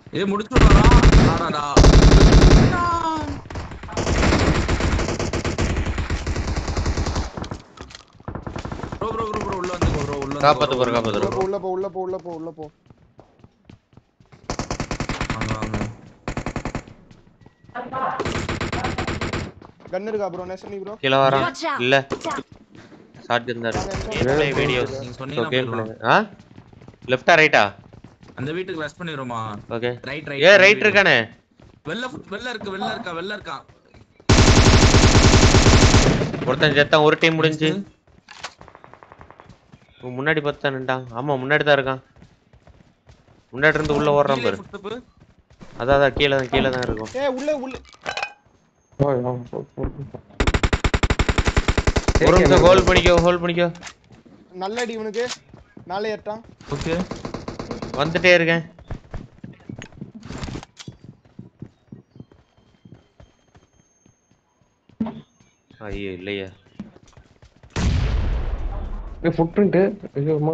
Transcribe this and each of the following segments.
ஏய் முடிச்சுடா ஆடாடா ப்ரோ ப்ரோ ப்ரோ ப்ரோ உள்ள வந்து ப்ரோ உள்ள காப்பாத்து ப்ரோ காப்பாத்து உள்ள ப்ரோ போ உள்ள போ உள்ள போ உள்ள போ உள்ள போ வாங்க வாங்க கன் இருக்கா ப்ரோ நேசனி ப்ரோ கீழ வரான் Watch out. இல்ல ஷாட் இருந்தாரு கேம் பிளே வீடியோஸ் நீங்க சோ சொன்னீங்கன்னா கேம் பிளே போயிடலாம். ஆ லெஃப்டா ரைட்டா அந்த வீட்டுக்கு ரெஸ்ட் பண்ணிடுமா ஓகே ரைட் ஏ ரைட் ரைட் இருக்கானே வெள்ள வெள்ள இருக்கு வெள்ள இருக்கா வெள்ள இருக்கா ஒருத்தன் செத்தான் ஒரு டைம் முடிஞ்சு உன் முன்னாடி பார்த்து நின்ட்டான் ஆமா முன்னாடி தான் இருக்கான் முன்னாடி இருந்து உள்ள ஓடுறான் பாரு ஃபுட்ஸ்டெப் அதான் அதான் கீழே தான் கீழே தான் இருக்கும் ஏய் உள்ள உள்ள ஒரு நிமிஷம் ஹோல்ட் பண்ணிக்கோ ஹோல்ட் பண்ணிக்கோ நல்ல அடி இவனுக்கு மேலே ஏற்றான் ஓகே வந்துட்டே இருக்கேன் ஐயோ இல்லையா ஃபுட் பிரிண்ட் ஐயோமா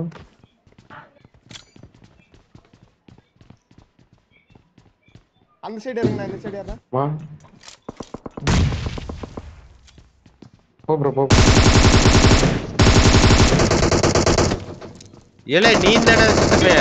அந்த சைடு இறங்குண்ணா இந்த சைடு ஏறா மா போ ப்ரோ போ ஏலே நீ தானே சுத்தப்பைய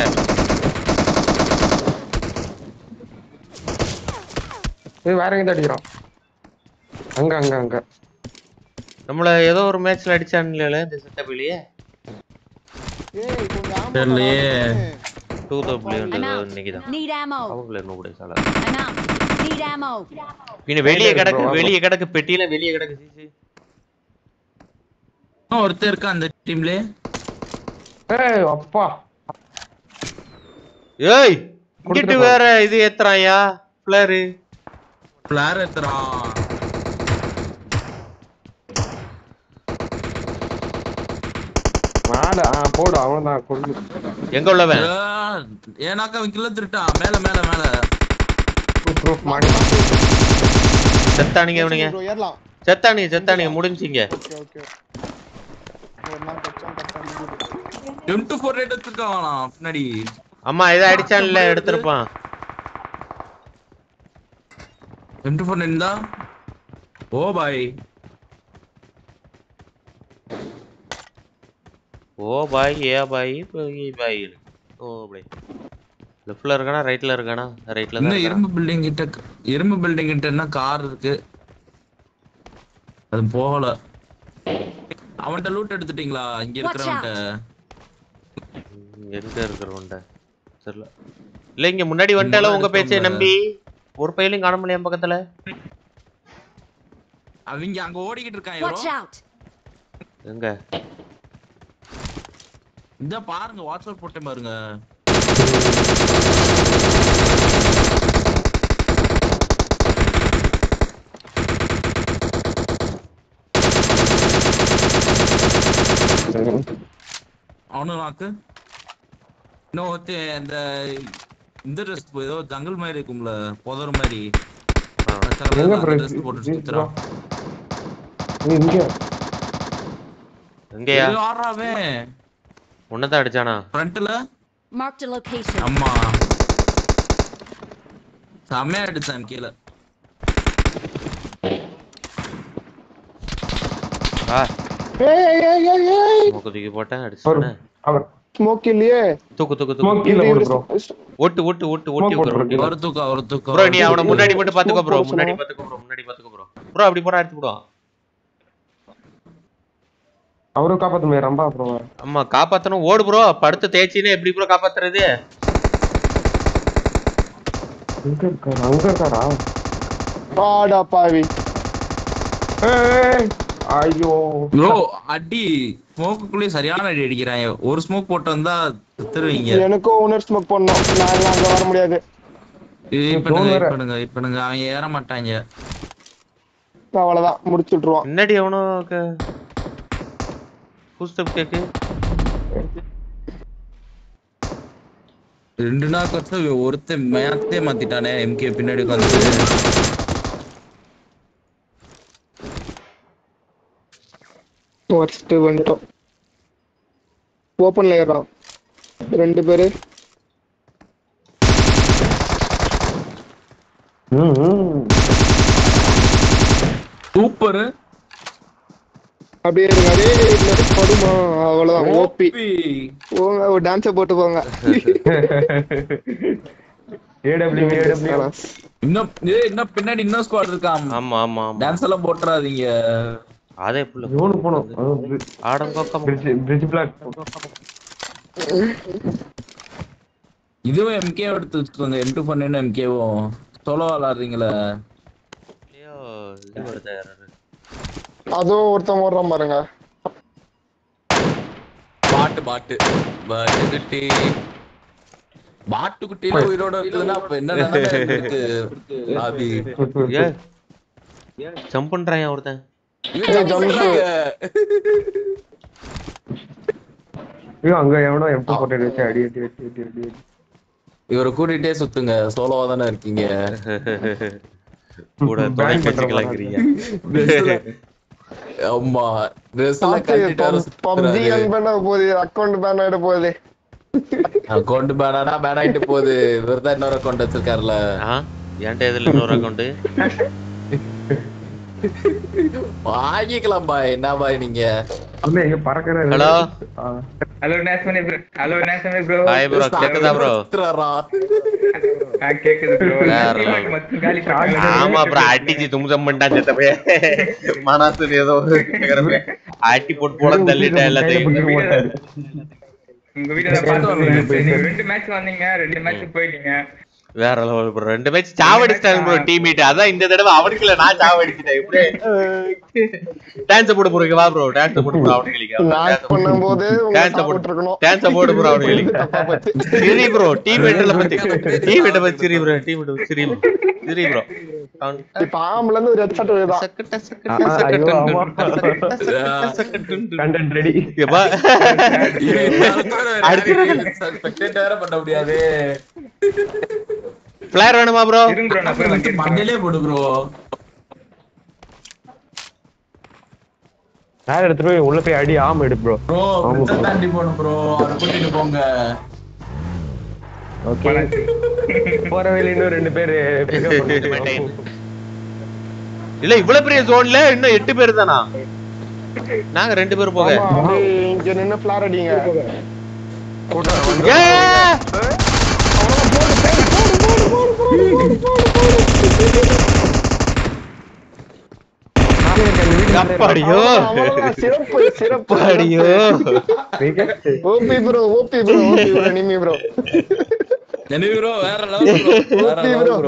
ஏய் வேற எங்க அடிக்கிறான் அங்க அங்க அங்க நம்மள ஏதோ ஒரு மேட்ச்ல அடிச்சான்ல இந்த செட்டப்பிலேயே ஏய் கொஞ்சம் ஆமா தெரியலையே. டூ தௌப்ளே I'm out. இன்னைக்கு தான் Need ammo. அவங்கள என்ன கூட சால I'm out. Need ammo. பின்ன வெளியே bro, கிடக்கு ஆமா. வெளியே கிடக்கு பெட்டியில வெளியே கிடக்கு சிசி ஒருத்தர் இருக்கா அந்த டீம்ல ஏய் அப்பா ஏய் இங்கிட்டு வேற இது ஏத்துறான்யா பிளேரு பிளார் ஏத்துறான் மேல ஆ போடு அவன் தான் கொள்ளு எங்க உள்ளவன் ஏய், ஏனாக்கா அவன் கிள்ள திருட்டான் மேல மேல மேல ப்ரூஃப் மாடி செத்தானுங்க இவனுங்க ப்ரோ ஏறலாம் செத்தானுங்க செத்தானுங்க முடிஞ்சிங்க ஓகே ஓகே ஒரு நாள் கச்சான் கச்சான் எம் டூ ஃபோர் ரேட் எடுத்துருக்கான் அவன் பின்னாடி அம்மா இதை அடிச்சான்ல எடுத்திருப்பான் எம் டூ ஃபோர் இருந்தா ஓ பாய் ஓ பாய் ஏ பாய் ஏ பாய் ஓ அப்படி லெஃப்ட்ல இருக்கானா ரைட்ல இருக்கானா ரைட்ல தான் இன்னும் இருக்கானா இரும்பு பில்டிங் கிட்ட இரும்பு பில்டிங் கிட்ட என்ன கார் இருக்கு அது போகல அவன்கிட்ட லூட் எடுத்துட்டீங்களா இங்க இருக்கிறவன்ட்ட ம், எங்க இருக்கிறவன்ட தெரியல இல்ல இங்க முன்னாடி வந்துட்டால உங்க பேச்சை நம்பி ஒரு பையலையும் காண முடியும் பக்கத்துல அவங்க அங்க ஓடிக்கிட்டு இருக்கான் Watch எவரோ out. எங்க இந்த பாருங்க வாட்ஸ்அப் போட்டேன் பாருங்க அவனும் நாக்கு இன்னும் ஒருத்தி அந்த இந்த ட்ரெஸ் ஏதோ ஜங்கல் மாதிரி இருக்கும்ல புதர் மாதிரி ஆ. எங்க ப்ரோ ட்ரெஸ் போட்டு சுத்துறான் இங்க எங்கயா இது ஆடுறாவே உன்னதான் அடிச்சானா ஃப்ரண்ட்ல Marked a location. அம்மா செம்மையா அடிச்சான் கீழே ஆ ஏய் ஏய் ஏய் ஏய் மூக்கு தூக்கி போட்டேன் ஒரு அடிச்சானே அவர் ஸ்மோக் இல்லையே தூக்கு தூக்கு ஸ்மோக் தூக்கு கீழ போடு ப்ரோ ஓட்டு ஓட்டு ஓட்டு ஓட்டி Smoke போட்டு ஒரு தூக்கம் ஒரு தூக்கம் ப்ரோ நீ அவனை முன்னாடி மட்டும் பாத்துக்கோ ப்ரோ Smoke முன்னாடி போட பாத்துக்கோ ப்ரோ முன்னாடி பாத்துக்கோ ப்ரோ ப்ரோ அப்படி போடா எடுத்து விடுவான் அவரும் காப்பாத்துமே ரம்பா ப்ரோ ஆமா காப்பாத்தணும் ஓடு ப்ரோ படுத்து தேய்ச்சின்னு எப்படி ப்ரோ காப்பாத்துறது எங்க இருக்காரு அங்க இருக்காரா ஆடா பாவி ஏய் ஐயோ ப்ரோ அடி ஸ்மோக்குள்ளே சரியான அடி அடிக்கிறாங்க ஒரு ஸ்மோக் போட்டு வந்தா திருவீங்க எனக்கும் ஓனர் ஸ்மோக் பண்ணோம் நான் எல்லாம் அங்க வர முடியாது இப்பனுங்க வேற. இப்பனுங்க இப்பனுங்க அவன் ஏற மாட்டாங்க அவ்வளவுதான் முடிச்சு விட்டுருவான் முன்னாடி எவனோ புஸ்தப் கேக்கு ரெண்டு நாள் கத்து ஒருத்தன் மேத்தே மாத்திட்டானே எம்கே பின்னாடி உட்காந்து ஃபர்ஸ்ட் வந்துட்டோம் ஓப்பன்ல ஏறான் ரெண்டு பேரு ம், ம். சூப்பர் அப்படியே இருங்க அதே இதுல இருந்து படுமா அவ்வளவுதான் ஓபி போங்க ஒரு டான்ஸ போட்டு போங்க AW, AW. இன்னும் ஏய், இன்னும் பின்னாடி இன்னும் ஸ்குவாட் இருக்கான் ஆமா ஆமா ஆமா டான்ஸ் எல்லாம் போட்டுறாதீங்க அதே புள்ள இவனு போனோம் ஆடங்கோக்கம் பிரிட்ஜ் பிரிட்ஜ் பிளாக் இதுவும் எம்கே எடுத்து வச்சுக்கோங்க எம் டூ பண்ணு எம்கேவும் சோலோ விளாடுறீங்களே ஐயோ இது வருதா யாராரு அதுவும் ஒருத்தன் ஓடுறான் பாருங்க பாட்டு பாட்டு பாட்டு குட்டி பாட்டு குட்டியில உயிரோட இருக்குதுன்னா அப்ப என்ன நிலைமை இருக்கு ஆதி ஏ ஜம்ப் பண்றான் ஒருத்தன் இவன் jump பண்றாங்க. ஐயோ அங்க எவனோ எம் டூ போட்டு வச்சு அடி அடி அடி அடி அடி அடி. இவரை கூட்டிட்டே சுத்துங்க சோலோவா தானே இருக்கீங்க கூட துணை வச்சுக்கலாங்கிறீங்க ஆமா ட்ரெஸ் எல்லாம் கட்டிட்டு வர பப்ஜி சுத்துறாரு அன்பேன் போகுது அக்கௌண்ட் பேன் ஆயிட போகுது அக்கௌண்ட் பேனானா பேன் ஆயிட்டு போகுது இவர் தான் இன்னொரு அக்கௌண்ட் வச்சிருக்காருல ஆ என்கிட்ட எதுல இன்னொரு அக்கௌண்ட் வாங்கிக்கலாம் பாய் என்ன பாய் நீங்க அம்மா எங்க பறக்கிற ஹலோ ஆ. Hello Nesamani bro hello Nesamani bro hi bro கேக்குதா ப்ரோ சுத்துறாரா? ஆ கேக்குது ப்ரோ வேற level. மொத்தம் காலி பண்ணாங்க ஆமா ப்ரோ அடிச்சு தும்சம் பண்ணிட்டான் செத்த பைய மனசு ஏதோ ஒரு கேக்குறப்ப அடி போட்டு போட தள்ளிட்டேன் எல்லாத்தையும் பிடிச்சிட்டு போட்டாரு. உங்க வீடியோ தான் பார்த்து நீங்க ரெண்டு மேட்ச் வந்தீங்க ரெண்டு மேட்ச் போயிட்டீங்க வேற லெவல் ப்ரோ ரெண்டு மேட்ச் சாவடிச்சிட்டாங்க ப்ரோ டீம்மேட் அதான் இந்த தடவை அவனுக்கு இல்ல நான் சாவடிச்சிட்டேன் இப்படி டான்ஸ் போட்டு போறீங்க வா ப்ரோ டான்ஸ் போட்டு ப்ரோ அவனுக்கு நான் பண்ணும்போது உங்க டான்ஸ் சாப்பிட்டு போட்டு இருக்கணும் டான்ஸ் போட்டு ப்ரோ அவனுக்கு தப்பா போச்சு சரி ப்ரோ டீம்மேட்ல பத்தி டீம்மேட்ட பத்தி சரி ப்ரோ டீம்மேட் சரி ப்ரோ சரி ப்ரோ இப்ப ஆம்புல இருந்து ஒரு ஹெட்செட் விழுதான் சக்கட்ட ஆ, ஆ, ஐயோ, ஆமா. சக்கட்ட Content ready. எப்பா Spectate வேற பண்ண முடியாது பிளேயர் வேணுமா ப்ரோ இருங்க ப்ரோ நான் போய் வாங்கிக்கிறேன் மண்ணிலே போடு ப்ரோ வேற எடுத்துட்டு போய் உள்ள போய் அடி ஆம் எடு ப்ரோ ப்ரோ ஆமா bro. தாண்டி போடும் ப்ரோ அதை கூட்டிட்டு போங்க ஓகே போற வழியில இன்னும் ரெண்டு பேரு pick up பண்ணிட்டு இல்ல இவ்வளவு பெரிய ஜோன்ல இன்னும் எட்டு பேர் தானா நாங்க ரெண்டு பேரும் போக ஆமா, அப்படியே இங்க நின்னு ஃபிளார் அடிங்க ஏ! அப்பாடியோ அவ்வளவுதான், சிறப்பு சிறப்பு அப்பாடியோ OP bro OP bro OP bro நிமி ப்ரோ என்ன ப்ரோ வேற லெவல் ப்ரோ வேற Okay, level bro. Bro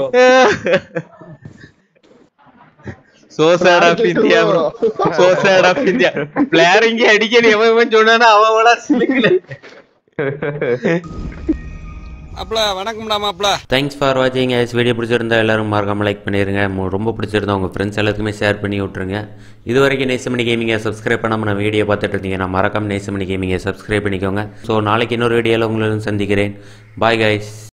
so sad of India bro so sad of India player இங்க அடிக்கணும் எவன் இவன் சொன்னானா அவன் அவளா சிலுக்கல மாப்ள வணக்கம்டா மாப்ள தேங்க்ஸ் ஃபார் வாட்சிங் எஸ் வீடியோ பிடிச்சிருந்தா எல்லாரும் மறக்காம லைக் பண்ணிடுங்க மு- ரொம்ப பிடிச்சிருந்தா உங்கள் ஃப்ரெண்ட்ஸ் எல்லாத்துக்குமே ஷேர் பண்ணி விட்ருங்க இது வரைக்கும் நேசமணி கேமிங்கை சப்ஸ்கிரைப் பண்ணாமல் நான் வீடியோ பார்த்துட்டு இருந்தீங்கன்னா மறக்காம நேசமணி கேமிங்கை சப்ஸ்கிரைப் பண்ணிக்கோங்க ஸோ நாளைக்கு இன்னொரு வீடியோவில் உங்களுடன் சந்திக்கிறேன் பாய் கைஸ்